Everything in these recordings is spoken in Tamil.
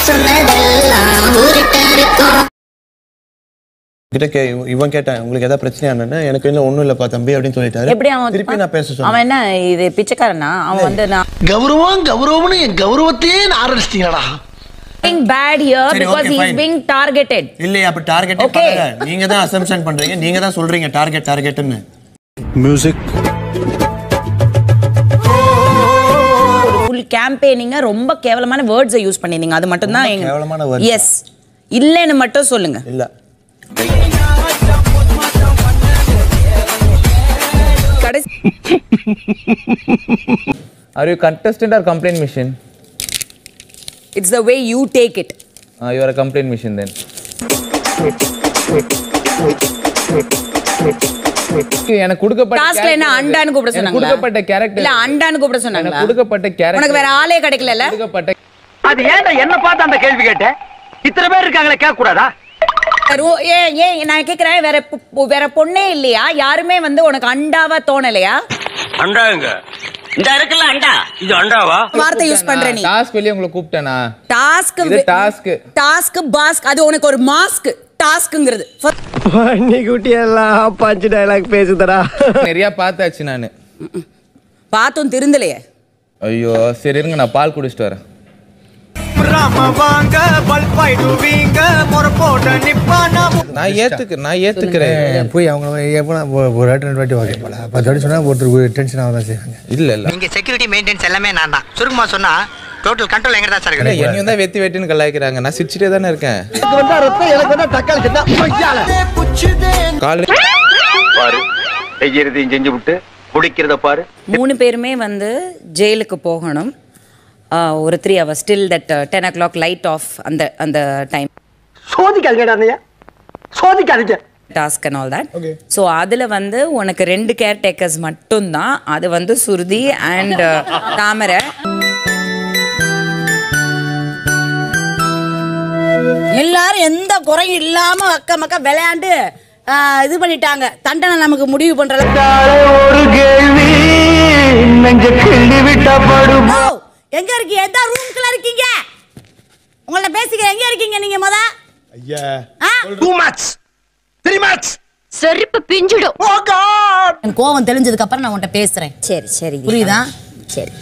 சொன்னதெல்லாம் உருட்ட இருக்கும் கிட்ட கே இவன் கேட்டேன் உங்களுக்கு ஏதாவது பிரச்சனையானு எனக்கு இன்னும் ஒண்ணும் இல்லப்பா தம்பி அப்படின்னு சொல்லிட்டாரு எப்படி அவன் திருப்பி நான் பேச சொன்னேன் அவன் என்ன இது பிச்சைக்காரனா அவன் வந்து நான் கௌரவம் கௌரவம்னு என் கௌரவத்தையே ஆரம்பிச்சிட்டீங்களா being bad here சரி, because okay, he is fine. being targeted இல்லையா அப்ப டார்கெட் Okay. பண்ணல நீங்க தான் அசம்ஷன் பண்றீங்க நீங்க தான் சொல்றீங்க டார்கெட் டார்கெட்னு மியூசிக் ஒரு ஃபுல் கேம்பெயினிங்க ரொம்ப கேவலமான வேர்ட்ஸை யூஸ் பண்ணிருந்தீங்க அது மட்டும் தான் ரொம்ப கேவலமான words. எஸ் இல்லைன்னு மட்டும் சொல்லுங்க இல்ல கடைசி Are you contestant or complaint machine? It's the way you take it Uh, you are a complaint machine then. எனக்கு கொடுக்கப்பட்ட டாஸ்க்ல என்ன character- அண்டான்னு கூப்பிட எனக்கு சொன்னாங்க கொடுக்கப்பட்ட கேரக்டர் இல்ல அண்டான்னு கூப்பிட எனக்கு சொன்னாங்க கொடுக்கப்பட்ட கேரக்டர் உனக்கு வேற ஆளே கிடைக்கல கொடுக்கப்பட்ட அது ஏன்டா என்ன பார்த்து அந்த கேள்வி கேட்ட இத்தனை பேர் இருக்காங்களே கேட்க கூடாதா ஏன் ஏன் நான் கேக்குறேன் வேற பொ- வேற பொண்ணே இல்லையா யாருமே வந்து உனக்கு அண்டாவா தோணலையா அண்டாங்க இந்த இருக்குல்ல அண்டா இது அண்டாவா வார்த்தை யூஸ் பண்ற நீ டாஸ்க் வெளியே உங்களை கூப்பிட்டேனா டாஸ்க் இது task. டாஸ்க் பாஸ்க் அது உனக்கு ஒரு மாஸ்க் டாஸ்க்ங்கிறது பண்ணி குட்டி எல்லாம் பஞ்சு டைலாக் பேசுதடா நிறைய பார்த்தாச்சு நானு பார்த்தும் திருந்தலையே ஐயோ சரி இருங்க நான் பால் குடிச்சிட்டு வரேன் நான் ஏத்துக்கு நான் ஏத்துக்கிறேன் போய் அவங்க எப்போ ஒரு வாட்டி ரெண்டு வாட்டி ஓகே போல பத்து வாட்டி சொன்னா ஒருத்தருக்கு டென்ஷன் ஆக தான் செய்வாங்க இல்ல இல்ல இங்க செக்யூரிட்டி மெயின்டெனன்ஸ் எல்லாமே நான் தான் சுருக்கமா சொன்னா டோட்டல் கண்ட்ரோல் எங்க தான் சார் இல்ல, இருக்கு என்னையும் தான் வெத்தி வெட்டின்னு கலாய்க்கிறாங்க நான் சிரிச்சிட்டே தானே இருக்கேன் எனக்கு வந்தா ரத்தம் எனக்கு வந்தா தக்காளி சட்னா பொய்யால காலையில பாரு செய்யறதையும் செஞ்சு விட்டு குடிக்கிறத பாரு மூணு பேருமே வந்து ஜெயிலுக்கு போகணும் ஆஹ் ஒரு three hours still that ten o'clock light off அந்த அந்த டைம் சோதிக்காதீங்கடா அண்ணையா சோதிக்காதீங்க task and all that so அதில் வந்து உனக்கு ரெண்டு கேர்டேக்கர்ஸ் மட்டும்தான் அது வந்து சுருதி அண்ட் தாமரை எல்லாரும் எந்த குறையும் இல்லாம அக்க மக்க விளையாண்டு ஆ, இது பண்ணிட்டாங்க தண்டனை நமக்கு முடிவு பண்றது ஒரு கேள்வி நெஞ்ச கிள்ளி விட்டா படும் ஓ, எங்க இருக்கீங்க எந்த ரூம்குள்ள இருக்கீங்க உங்கள்ட்ட பேசிக்கிறேன் எங்க இருக்கீங்க நீங்க முத ஐயா டூ மச் த்ரீ மச் செருப்பு பிஞ்சிடும் ஓ காட் என் கோவம் தெளிஞ்சதுக்கு அப்புறம் நான் உன்கிட்ட பேசுறேன் சரி சரி புரியுதா சரி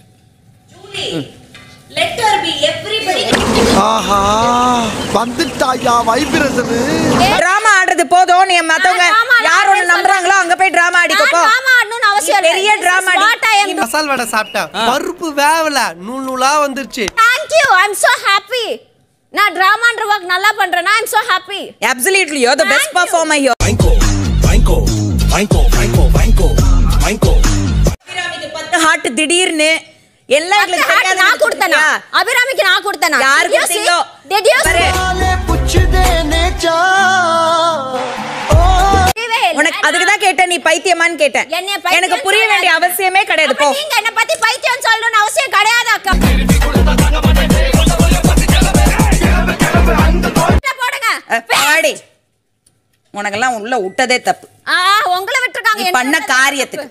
ஆஹா வந்துட்டாயா வைப்ரேஷன் டிராமா ஆடுறது போதும் நீ மத்தவங்க drama யார் ஒண்ணு நம்புறாங்களோ அங்க போய் டிராமா அடிக்க போ அவசியம் பெரிய drama அடி. மசால் வடை சாப்பிட்டேன் பருப்பு வேவல நூல் நூலா வந்துருச்சு thank you I am so happy நான் டிராமான்ற ஒர்க் நல்லா பண்றேனா I am so happy Absolutely, you're the best performer here. அபிராமிக்கு பத்து ஹார்ட் திடீர்னு எல்லாம் எங்களுக்கு தெரியாது நான் கொடுத்தனா அபிராமிக்கு நான் கொடுத்தனா யார் கொடுத்தீங்களோ Did you பாரு, உனக்கு அதுக்கு தான் கேட்டேன் நீ பைத்தியமான்னு கேட்டேன் என்னைய பைத்தியம் எனக்கு புரிய வேண்டிய சொல்லாத. அவசியமே கிடையாது அப்ப போ நீங்க என்ன பத்தி பைத்தியம் சொல்லணும்னு அவசியம் கிடையாது அக்கா போடுங்க அஹ், ஆடி உனக்கெல்லாம் உள்ள விட்டதே தப்பு ஆ உங்களை விட்டுருக்காங்க நீ என்ன பண்ண விட்டது? காரியத்துக்கு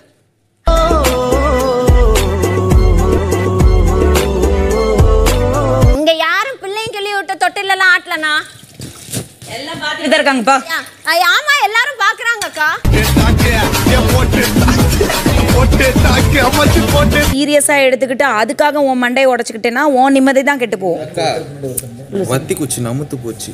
இங்க யாரும் பிள்ளையும் கிள்ளி விட்டு தொட்டில எல்லாம் ஆட்டலனா எல்லாம் பார்த்துட்டு தான் இருக்காங்கப்பா ஆமா எல்லாரும் பாக்குறாங்க அக்கா சீரியஸா எடுத்துக்கிட்டு அதுக்காக உன் மண்டையை உடைச்சுக்கிட்டேன்னா உன் நிம்மதி தான் கெட்டு போகும் வத்தி குச்சி நமுத்து போச்சு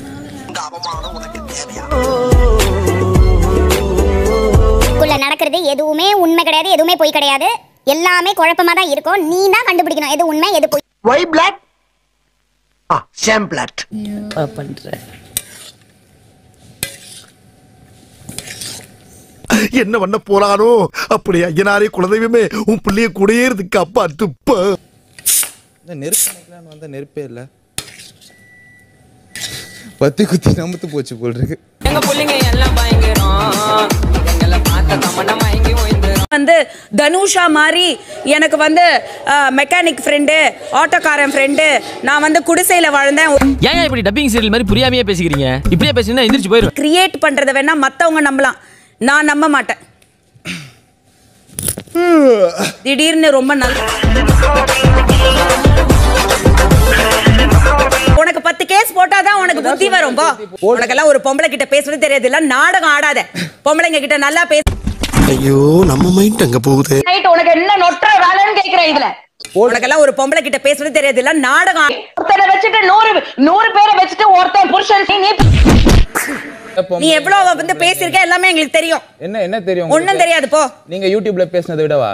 உள்ள நடக்கிறது எதுவுமே உண்மை கிடையாது எதுவுமே பொய் கிடையாது எல்லாமே குழப்பமா தான் இருக்கும் நீ தான் கண்டுபிடிக்கணும் எது உண்மை எது பொய் ஒய் பிளாக் ஆ சேம் பிளாக் பண்ற என்ன பண்ண போறானோ அப்படி ஐயனாரே குலதெய்வமே உன் பிள்ளைய கூடயே இருக்கு அப்பா துப்ப இந்த நெருப்பு நினைக்கலான்னு வந்தா நெருப்பே இல்ல பத்தி குத்தி நமுத்து போச்சு போல் இருக்கு எங்க பிள்ளைங்க எல்லாம் பயங்கரம் எங்களை பார்த்த தமனா மயங்கி வந்து தனுஷா மாதிரி எனக்கு வந்து மெக்கானிக் ஃப்ரெண்டு ஆட்டோக்காரன் ஃப்ரெண்டு நான் வந்து குடிசையில் வாழ்ந்தேன் ஏன் இப்படி டப்பிங் சீரியல் மாதிரி புரியாமையே பேசிக்கிறீங்க இப்படியே பேசினா எந்திரிச்சு போயிடும் கிரியேட் பண்ணுறதை வேணா மற்றவங்க நம்பலாம் நான் நம்ப மாட்டேன் திடீர்னு ரொம்ப நல்ல உனக்கு பத்து கேஸ் போட்டாதான் உனக்கு புத்தி வரும் போ உனக்கெல்லாம் ஒரு பொம்பளை கிட்ட பேசுறது தெரியாது இல்ல நாடகம் ஆடாத பொம்பளைங்க கிட்ட நல்லா பேச ஐயோ நம்ம மைண்ட் அங்க போகுது நைட் உனக்கு என்ன நொட்டுற வேலைன்னு கேக்குறேன் இதுல உனக்கெல்லாம் ஒரு பொம்பளை கிட்ட பேசுறது தெரியாது இல்ல நாடகம் ஆ- ஒருத்தனை வச்சுட்டு நூறு நூறு பேரை வச்சுட்டு ஒருத்தன் புருஷன் நீ நீ எவ்வளவு வந்து பேசியிருக்க எல்லாமே எங்களுக்கு தெரியும் என்ன என்ன தெரியும் ஒண்ணும் உங்களுக்கு? தெரியாது போ நீங்க யூடியூப்ல பேசுனதை விடவா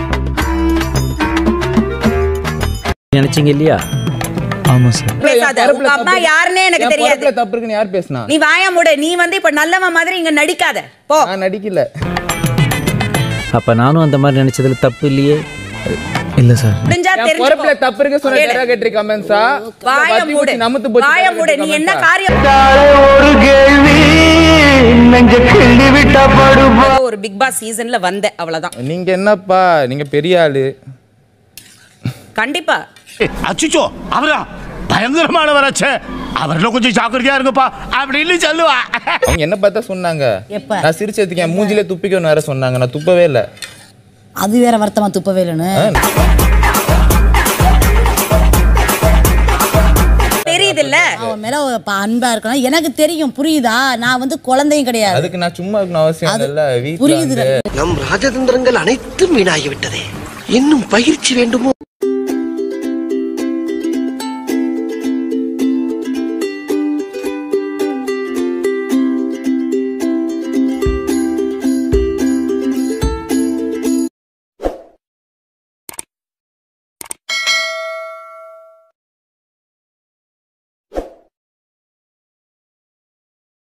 நினைச்சீங்க இல்லையா ஆமா சார் பேசாத என் உங்க அம்மா தப்பு- யாருன்னே எனக்கு என் தெரியாது பொறுப்புல தப்பு இருக்குன்னு யார் பேசுனா நீ வாயா மூடு நீ வந்து இப்ப நல்லவன் மாதிரி இங்க நடிக்காத போ நான் நடிக்கல அப்ப நானும் அந்த மாதிரி நினைச்சதுல தப்பு இல்லையே இல்ல சார் முடிஞ்சா என் பொறுப்புல தெரிஞ்சுக்கோ தப்பு இருக்கு சொன்ன கேளு. டெராகேட்டரி கமெண்ட்ஸா வாய மூடு நமத்து போச்சு வாய மூடு நீ என்ன காரியம் ஒரு பிக் பாஸ் சீசன்ல வந்த அவ்வளவுதான் நீங்க என்னப்பா நீங்க பெரிய ஆளு கண்டிப்பா அச்சுச்சோ அவரா பயங்கரமானவராச்சே அவர்ல கொஞ்சம் ஜாக்கிரதையா இருங்கப்பா அப்படின்னு சொல்லுவா அவங்க என்ன பார்த்தா சொன்னாங்க எப்ப? நான் சிரிச்சதுக்கு என் மூஞ்சில துப்பிக்கணும் வேற சொன்னாங்க நான் துப்பவே இல்ல அது வேற வருத்தமா துப்பவே இல்லைன்னு தெரியுது இல்ல அவன் மேல ஒரு ப- அன்பா இருக்கணும் எனக்கு தெரியும் புரியுதா நான் வந்து குழந்தையும் கிடையாது அதுக்கு நான் சும்மா இருக்கணும் அவசியம் அது இல்ல வீட்டுல புரியுது வந்து நம் ராஜதந்திரங்கள் அனைத்தும் வீணாகி விட்டதே இன்னும் பயிற்சி வேண்டுமோ